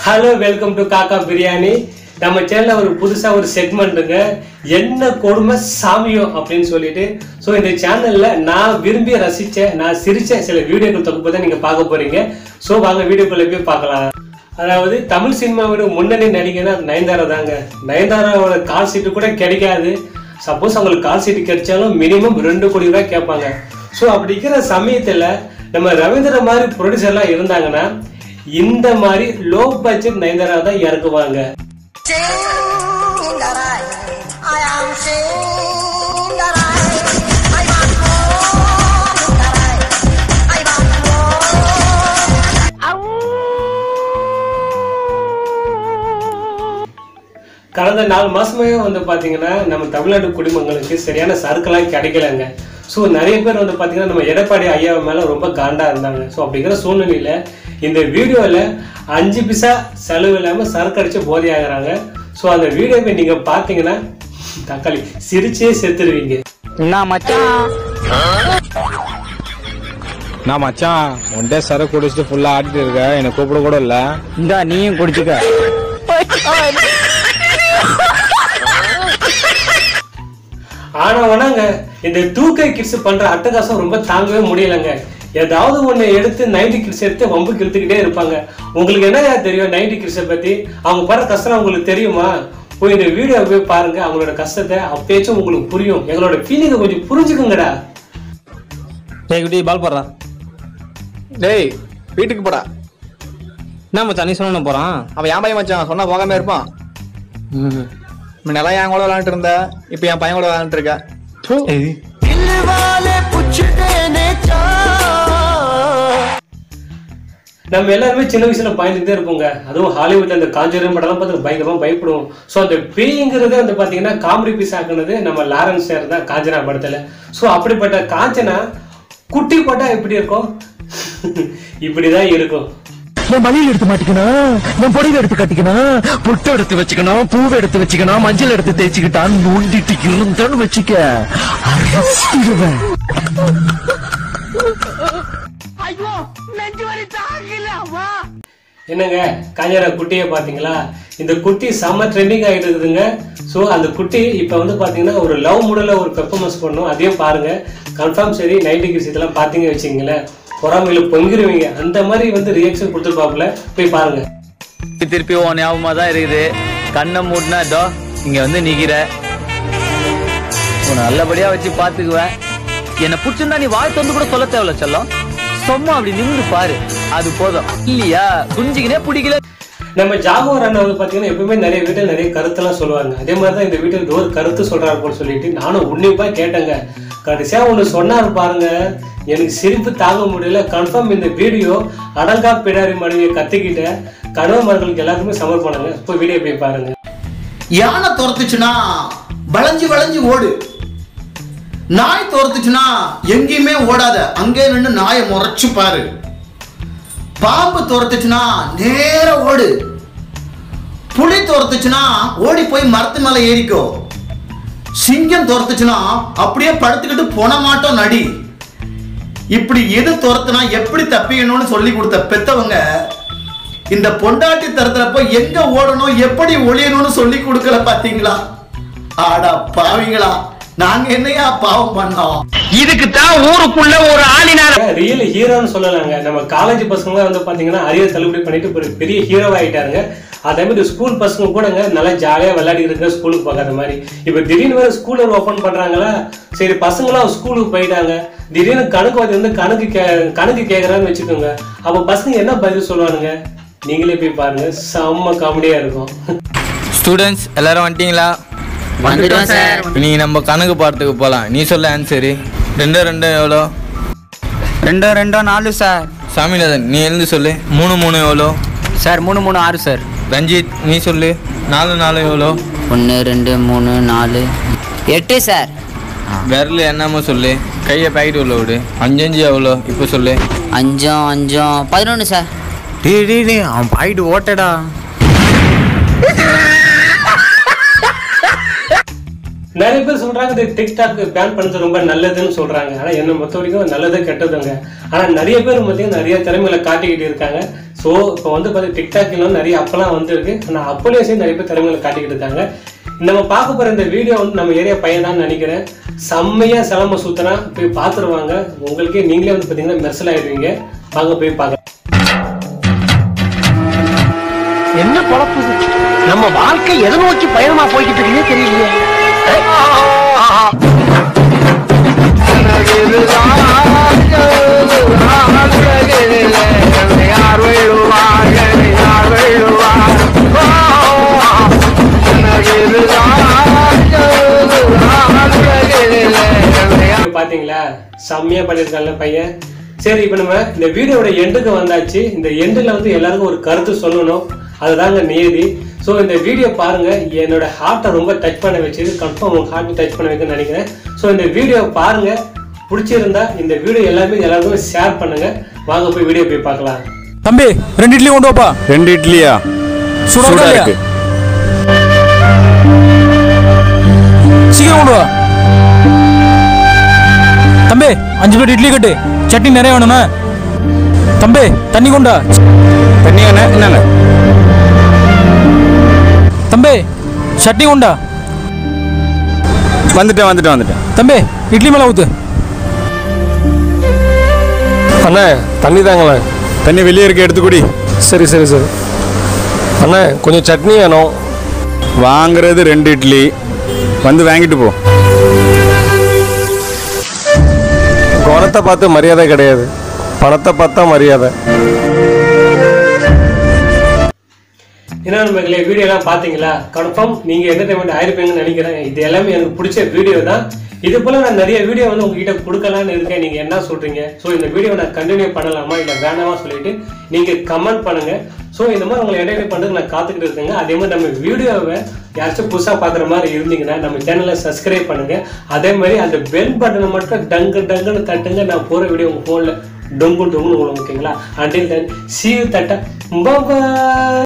Hello welcome to காக்கா பிரியாணி நம்ம சேனல்ல ஒரு புதுசா ஒரு செக்மெண்ட்டுங்க என்ன கொடுமை சாமியோ அப்படின்னு சொல்லிட்டு ஸோ இந்த சேனல்ல நான் விரும்பி ரசிச்ச நான் சிரிச்ச சில வீடியோக்கள் தொகுப்பு தான் நீங்க பார்க்க போறீங்க ஸோ வாங்க வீடியோக்குள்ள போய் பார்க்கலாம் அதாவது தமிழ் சினிமாவோட முன்னணி நடிகைனா நயன்தாரா தாங்க நயன்தாராவோட கால் சீட்டு கூட கிடைக்காது சப்போஸ் அவங்களுக்கு கால் சீட்டு கிடைச்சாலும் மினிமம் ரெண்டு கோடி ரூபாய் கேட்பாங்க ஸோ அப்படி இருக்கிற சமயத்தில் நம்ம ரவீந்திர மாதிரி ப்ரொடியூசர்லாம் இருந்தாங்கன்னா இந்த மாதிரி லோ பட்ஜெட் நயன்தாரா தான் இறக்குவாங்க Singgarai, I am Singgarai. I want more, Singgarai. I want more. கடந்த நாலு மாசமே வந்து பாத்தீங்கன்னா நம்ம தமிழ்நாட்டு குடிமக்களுக்கு சரியான சரக்குலாம் கிடைக்கலங்க ஸோ நிறைய பேர் வந்து பாத்தீங்கன்னா நம்ம எடப்பாடி ஐயா மேல ரொம்ப காண்டா இருந்தாங்க ஸோ அப்படிங்கிற சூழ்நிலையில இந்த வீடியோவில் அஞ்சு பிசா செலவு இல்லாமல் சரக்கு அடிச்சு போதை ஆகுறாங்க ஸோ அந்த வீடியோவை நீங்க பார்த்தீங்கன்னா தக்காளி சிரிச்சே செத்துருவீங்க நான் மச்சான் நான் மச்சான் ஒன்டே சரக்கு குடிச்சிட்டு ஃபுல்லா ஆடிட்டு இருக்க என்னை கூப்பிட கூட இல்ல இந்தா நீயும் குடிச்சுக்க ஆனா வேணாங்க இந்த டூகே கிட்ஸ் பண்ற அட்டகாசம் ரொம்ப தாங்கவே முடியலங்க ஏதாவது ஒண்ணு எடுத்து நைன்டி கிட்ஸ் எடுத்து வம்புக்கு இழுத்துக்கிட்டே இருப்பாங்க உங்களுக்கு என்னயா தெரியும் நைன்டி கிட்ஸை பத்தி அவங்க படுற கஷ்டம் உங்களுக்கு தெரியுமா போய் இந்த வீடியோ போய் பாருங்க அவங்களோட கஷ்டத்தை அப்பேச்சும் உங்களுக்கு புரியும் எங்களோட ஃபீலிங்கை கொஞ்சம் புரிஞ்சுக்குங்கடா டேய் குட்டி பால் போடுறா டேய் வீட்டுக்கு போடா என்ன மச்சான் நீ சொன்ன போறான் அவன் என் பையன் மச்சான் சொன்னா போகாம இருப்பான் முன்னெல்லாம் என் கூட விளாண்டுட்டு இருந்த இப்போ என் பையன் கூட விளாண்டுட்டு இருக்க தூ. நம்ம எல்லாருமே சின்ன வயசுல பயந்துட்டே இருப்போங்க அதுவும் ஹாலிவுட்ல அந்த காஞ்சூரியம் படம்லாம் பார்த்து பயங்கரமா பயப்படுவோம் ஸோ அந்த பேய்ங்கிறது வந்து பாத்தீங்கன்னா காமெடி பீஸ் ஆக்குனது நம்ம லாரன்ஸ் சார் தான் காஞ்சனா படத்துல ஸோ அப்படிப்பட்ட காஞ்சனா குட்டி போட்டா எப்படி இருக்கும் இப்படிதான் இருக்கும் என் மலையில எடுத்து மாட்டிக்கணும் என் பொடியில எடுத்து கட்டிக்கணும் புட்டு எடுத்து வச்சுக்கணும் பூவை எடுத்து வச்சுக்கணும் மஞ்சள் எடுத்து தேய்ச்சிக்கிட்டான் நோண்டிட்டு இருந்தோன்னு வச்சுக்க அரசிடுவேன் என்னங்க காஞ்சனா குட்டியை பார்த்தீங்களா இந்த குட்டி செம்ம ட்ரெண்டிங் ஆகிட்டு இருக்குதுங்க ஸோ அந்த குட்டி இப்போ வந்து பார்த்தீங்கன்னா ஒரு லவ் மூடல ஒரு பெர்ஃபார்மன்ஸ் பண்ணும் அதையும் பாருங்க கன்ஃபார்ம் சரி நைன்டி கிட்ஸ் இதெல்லாம் பார்த்தீங்க வச்சுங்களேன் பொறாமையில பொங்கிருவீங்க அந்த மாதிரி வந்து ரியாக்ஷன் கொடுத்துருப்பாப்புல போய் பாருங்க திருப்பி உன் ஞாபகமா தான் இருக்குது கண்ணை மூடினா இதோ இங்க வந்து நிக்கிற உன்னை நல்லபடியா வச்சு பாத்துக்குவேன் என்னை பிடிச்சிருந்தா நீ வாழ்த்து வந்து கூட சொல்ல தேவையில்ல செல்லம் சும்மா அப்படி நின்று பாரு அது போதும் இல்லையா குஞ்சிக்கினே பிடிக்கல நம்ம ஜாகுவார் அண்ணா வந்து பார்த்தீங்கன்னா எப்பவுமே நிறைய வீட்டில் நிறைய கருத்தெல்லாம் சொல்லுவாங்க அதே மாதிரி தான் இந்த வீட்டில் ஒரு கருத்து சொல்றாரு போல சொல்லிட்டு நானும் உன்னிப்பா கேட்டேங்க கடைசியா ஒன்று சொன்னாரு பாருங்க எனக்கு சிரிப்பு தாங்க முடியல கன்ஃபார்ம் இந்த வீடியோ அடங்கா பிடாரி மனைவியை கத்திக்கிட்ட கணவன்மார்களுக்கு எல்லாருக்குமே சமர்ப்பணங்க இப்போ வீடியோ போய் பாருங்க யானை துரத்துச்சுன்னா வளைஞ்சு வளைஞ்சு ஓடு நாய் துரத்துச்சுன்னா எங்கேயுமே ஓடாத அங்கே நின்று நாயை முறைச்சு பாரு பாம்பு துரத்துச்சுன்னா நேர ஓடு புலி துரத்துச்சுன்னா ஓடி போய் மரத்து மேல ஏறிக்கோ சிங்கம் துரத்துச்சுன்னா அப்படியே படுத்துக்கிட்டு போன மாட்டோம் நடி இப்படி எது துரத்துனா எப்படி தப்பிக்கணும்னு சொல்லி கொடுத்த பெத்தவங்க இந்த பொண்டாட்டி தரத்துறப்ப எங்க ஓடணும் எப்படி ஒளியணும்னு சொல்லி கொடுக்கல பாத்தீங்களா ஆடா பாவிங்களா நாங்க என்னையா பாவம் பண்ணோம் இதுக்கு தான் ஊருக்குள்ள ஒரு ஆளினார் ரியல் ஹீரோன்னு சொல்லலாங்க நம்ம காலேஜ் பசங்க வந்து பாத்தீங்கன்னா அரியர் தள்ளுபடி பண்ணிட்டு ஒரு பெரிய ஹீரோவா ஆயிட்டாருங்க அதே மாதிரி ஸ்கூல் பசங்க கூடங்க நல்லா ஜாலியா விளையாடி இருக்க ஸ்கூலுக்கு போகாத மாதிரி இப்ப திடீர்னு வேற ஸ்கூல் ஓபன் பண்றாங்களா சரி பசங்களாம் ஸ்கூலுக்கு போயிட்டாங்க திடீர்னு கணக்கு வாதி வந்து கணக்கு கே கணக்கு கேக்குறான்னு வச்சுக்கோங்க அப்ப பசங்க என்ன பதில் சொல்லுவானுங்க நீங்களே போய் பாருங்க செம்ம காமெடியா இருக்கும் ஸ்டூடெண்ட்ஸ் எல்லாரும் வந்துட்டீங்களா வந்துட்டோம் சார் இன்னைக்கு நம்ம கணக்கு பாடத்துக்கு போலாம் நீ சொல்ல ஆன்சரு ரெண்டு ரெண்டு எவ்வளோ ரெண்டோ ரெண்டோ நாலு சார் சாமிநாதன் நீ எழுந்து சொல்லு மூணு மூணு எவ்வளோ சார் மூணு மூணு ஆறு சார் ரஞ்சித் நீ சொல்லு நாலு நாலு எவ்வளோ ஒன்று ரெண்டு மூணு நாலு எட்டு சார் விரல் என்னமோ சொல்லு கையை பாக்கெட் உள்ள விடு அஞ்சஞ்சு எவ்வளோ இப்போ சொல்லு அஞ்சும் அஞ்சும் பதினொன்று சார் டே டே டே அவன் பாக்கெட் ஓட்டடா நிறைய பேர் சொல்றாங்க இது டிக்டாக் பேன் பண்ணது ரொம்ப நல்லதுன்னு சொல்றாங்க ஆனா என்ன பொறுத்த வரைக்கும் நல்லது கெட்டதுங்க ஆனா நிறைய பேர் பார்த்தீங்கன்னா நிறைய திறமைகளை காட்டிக்கிட்டு இருக்காங்க ஸோ இப்போ வந்து பார்த்தீங்கன்னா டிக்டாக்லாம் நிறைய அப்பெல்லாம் வந்துருக்கு ஆனால் அப்போலேயே சேர்ந்து நிறைய பேர் திறமைகளை காட்டிக்கிட்டு இருக்காங்க நம்ம பார்க்க போற இந்த வீடியோ வந்து நம்ம ஏரியா பையன் தான் நினைக்கிறேன் செம்மையா சிலம்ப சுத்தனா போய் பார்த்துருவாங்க உங்களுக்கே நீங்களே வந்து பார்த்தீங்கன்னா மெர்சல் ஆயிடுவீங்க வாங்க போய் பார்க்கலாம் என்ன பொழப்பு இது? நம்ம வாழ்க்கை எதை நோக்கி பயணமா போய்கிட்டு இருக்குன்னே தெரியலையே வீடியோ பாத்தீங்களா செம்மையா பண்ணிருக்கான்ல பையன் சரி இப்போ நம்ம இந்த வீடியோட எண்டுக்கு வந்தாச்சு இந்த எண்டில் வந்து எல்லாருக்கும் ஒரு கருத்து சொல்லணும் அதுதாங்க நியதி ஸோ இந்த வீடியோ பாருங்க என்னோட ஹார்ட்டை ரொம்ப டச் பண்ண வச்சது கன்ஃபார்ம் உங்க ஹார்ட் டச் பண்ண வைக்குன்னு நினைக்கிறேன் ஸோ இந்த வீடியோ பாருங்க பிடிச்சிருந்தா இந்த வீடியோ எல்லாமே எல்லாருக்குமே ஷேர் பண்ணுங்க வாங்க போய் வீடியோ போய் பார்க்கலாம் தம்பி ரெண்டு இட்லி கொண்டு வாப்பா ரெண்டு இட்லியா சூடா சூடா இருக்கா இருக்கு சீக்கிரம் கொண்டு வா தம்பி அஞ்சு பிளேட் இட்லி கட்டு சட்னி நிறைய வேணும்ண்ணா தம்பி தண்ணி கொண்டா தண்ணி என்ன என்னங்க தம்பி சட்னி கொண்டா வந்துட்டேன் வந்துட்டேன் வந்துட்டேன் தம்பி இட்லி மேல ஊத்து அண்ணே தண்ணி தாங்களே தண்ணி வெளியே இருக்க எடுத்து குடி சரி சரி சரி அண்ணே கொஞ்சம் சட்னி வேணும் வாங்குறது ரெண்டு இட்லி வந்து வாங்கிட்டு போ குணத்தை பார்த்து மரியாதை கிடையாது பணத்தை பார்த்தா மரியாதை ஏன்னா நம்ம வீடியோலாம் பார்த்தீங்களா கன்ஃபார்ம் நீங்கள் என்டர்டைன்மெண்ட் ஆயிருப்பீங்கன்னு நினைக்கிறேன் இது எல்லாமே எனக்கு பிடிச்ச வீடியோ தான் இது போல நான் நிறைய வீடியோ வந்து உங்ககிட்ட கொடுக்கலான்னு இருக்கேன் நீங்கள் என்ன சொல்கிறீங்க ஸோ இந்த வீடியோ நான் கண்டினியூ பண்ணலாமா இல்லை வேணாமா சொல்லிட்டு நீங்கள் கமெண்ட் பண்ணுங்கள் ஸோ இந்த மாதிரி உங்களை என்டர்டைன் பண்ணுறதுக்கு நான் காத்துக்கிட்டு இருக்கேங்க அதே மாதிரி நம்ம வீடியோவை யாராச்சும் புதுசாக பார்க்குற மாதிரி இருந்தீங்கன்னா நம்ம சேனலை சப்ஸ்கிரைப் பண்ணுங்கள் அதே மாதிரி அந்த பெல் பட்டனை மட்டும் டங்கு டங்குன்னு தட்டுங்க நான் போகிற வீடியோ உங்கள் ஃபோனில் டொங்கு டொங்குன்னு உங்களுக்கு ஓகேங்களா அண்டில் தென் சி யூ தட்டா பாய்